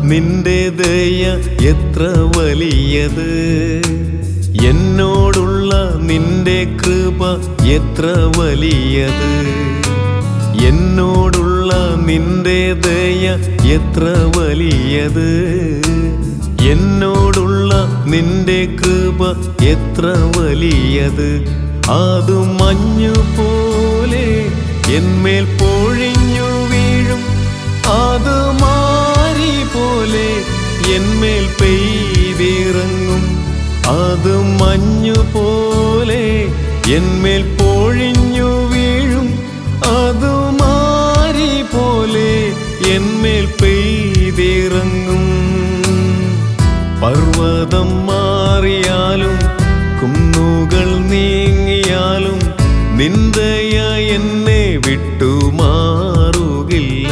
നിന്റെ ദയ എത്ര വലിയത് എന്നോടുള്ള നിന്റെ കൃപ എത്ര വലിയത് എന്നോടുള്ള നിന്റെ ദയ എത്ര വലിയത് എന്നോടുള്ള നിന്റെ കൃപ എത്ര വലിയത് അത് മഞ്ഞു പോലെ എന്മേൽ പൊഴിഞ്ഞു വീഴും അത് മാരി പോലെ എന്മേൽ പെയ്തിറങ്ങും അത് മഞ്ഞു പോലെ എന്മേൽ പൊഴിഞ്ഞു വീഴും അത് മാരി പോലെ എന്മേൽ പെയ്തിറങ്ങും പർവ്വതം മാറിയാലും കുന്നുകൾ നീങ്ങിയാലും നിന്ദയ എന്നെ വിട്ടുമാറുകില്ല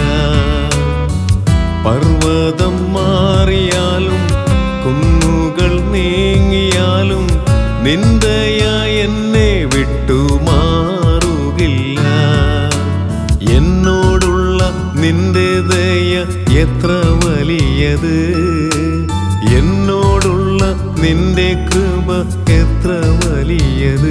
പർവ്വതം മാറിയാലും കുന്നുകൾ നീങ്ങിയാലും നിന്ദയ എന്നെ വിട്ടുമാറുകില്ല എന്നോടുള്ള നിന്റെ ദയ എത്ര വലിയത് എന്നോടുള്ള നിന്റെ കൃപ എത്ര വലിയത്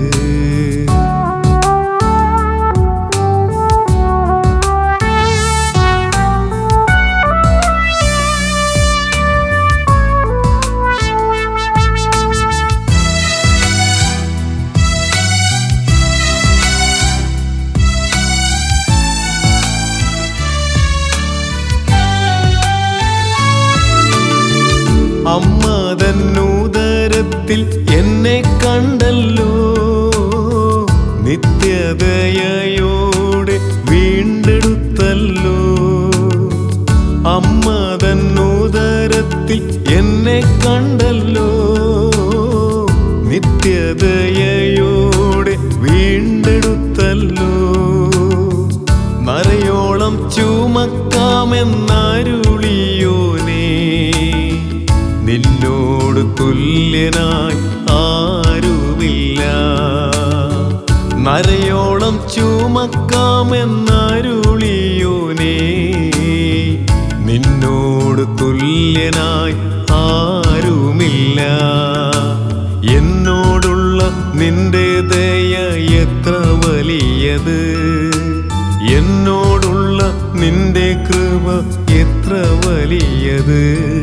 അമ്മ തന്നൂതരത്തിൽ എന്നെ കണ്ടല്ലോ നിത്യദയോടെ വീണ്ടെടുത്തല്ലോ അമ്മ തന്നൂതരത്തിൽ എന്നെ കണ്ടല്ലോ നിത്യദയോടെ വീണ്ടെടുത്തല്ലോ നരയോളം ചുമക്കാമെന്നരുളിയോനേ നിന്നോട് തുല്യനായി ആരുമില്ല നരയോളം ചുമക്കാമെന്നരുളിയോനേ നിന്നോട് തുല്യനായി ആരുമില്ല എന്നോടുള്ള നിന്റെ ദയ എത്ര വലിയത് എന്നോടുള്ള നിന്റെ കൃപ എത്ര വലിയത്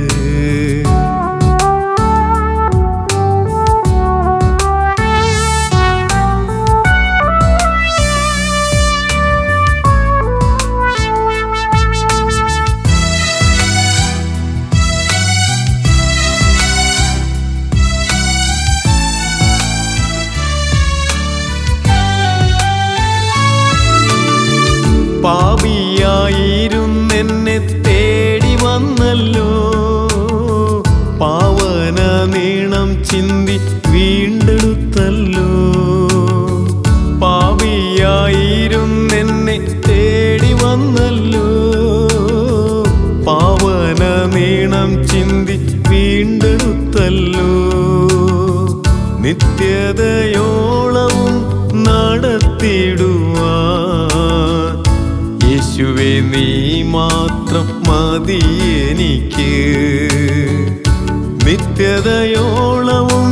പാപിയായിരുന്നെന്നെ തേടി വന്നല്ലോ പാവന നീണം ചിന്തി വീണ്ടെടുത്തല്ലോ പാപിയായിരുന്നെന്നെ തേടി വന്നല്ലോ പാവന നീണം ചിന്തി വീണ്ടെടുത്തല്ലോ നിത്യതയോളവും നടത്തിടുവാൻ യേശുവേ നീ മാത്രം മതി എനിക്ക് നിത്യതയോളവും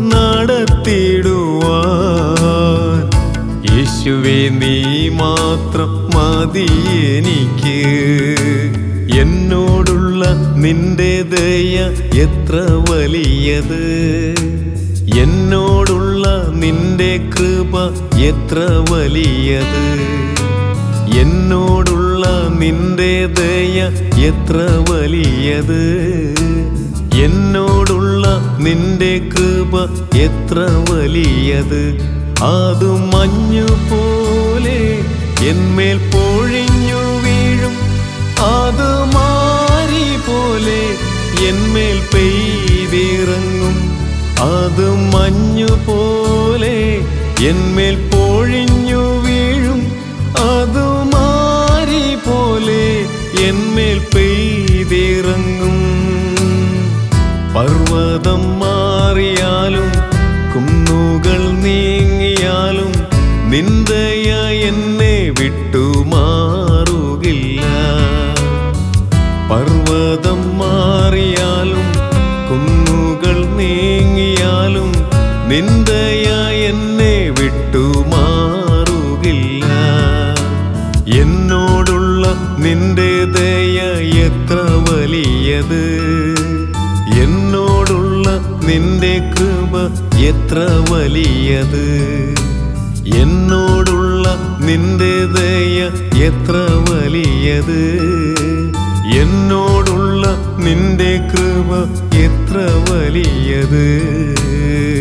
നടത്തിടുവാൻ യേശുവേ നീ മാത്രം മതി എനിക്ക് എന്നോടുള്ള നിന്റെ ദയ എത്ര വലിയത് എന്നോടുള്ള നിന്റെ കൃപ എത്ര വലിയത് എന്നോടുള്ള നിന്റെ ദയ എത്ര വലിയത് എന്നോടുള്ള നിന്റെ കൃപ എത്ര വലിയത് അത് മഞ്ഞു പോലെ എന്മേൽ പൊഴിഞ്ഞു വീഴും അത് മാരി പോലെ എന്മേൽ പെയ്തിറങ്ങും അത് മഞ്ഞു പോലെ എന്മേൽ പൊഴിഞ്ഞു വീഴും അത് മാരി പോലെ എന്മേൽ പെയ്തിറങ്ങും പർവ്വതം മാറിയാലും കുന്നുകൾ നീങ്ങിയാലും നിന്ദയ എന്നെ വിട്ടുമാറുകില്ല പർവ്വതം എത്ര വലിയത് എന്നോടുള്ള നിന്റെ ദയ എത്ര വലിയത് എന്നോടുള്ള നിന്റെ കൃപ എത്ര വലിയത്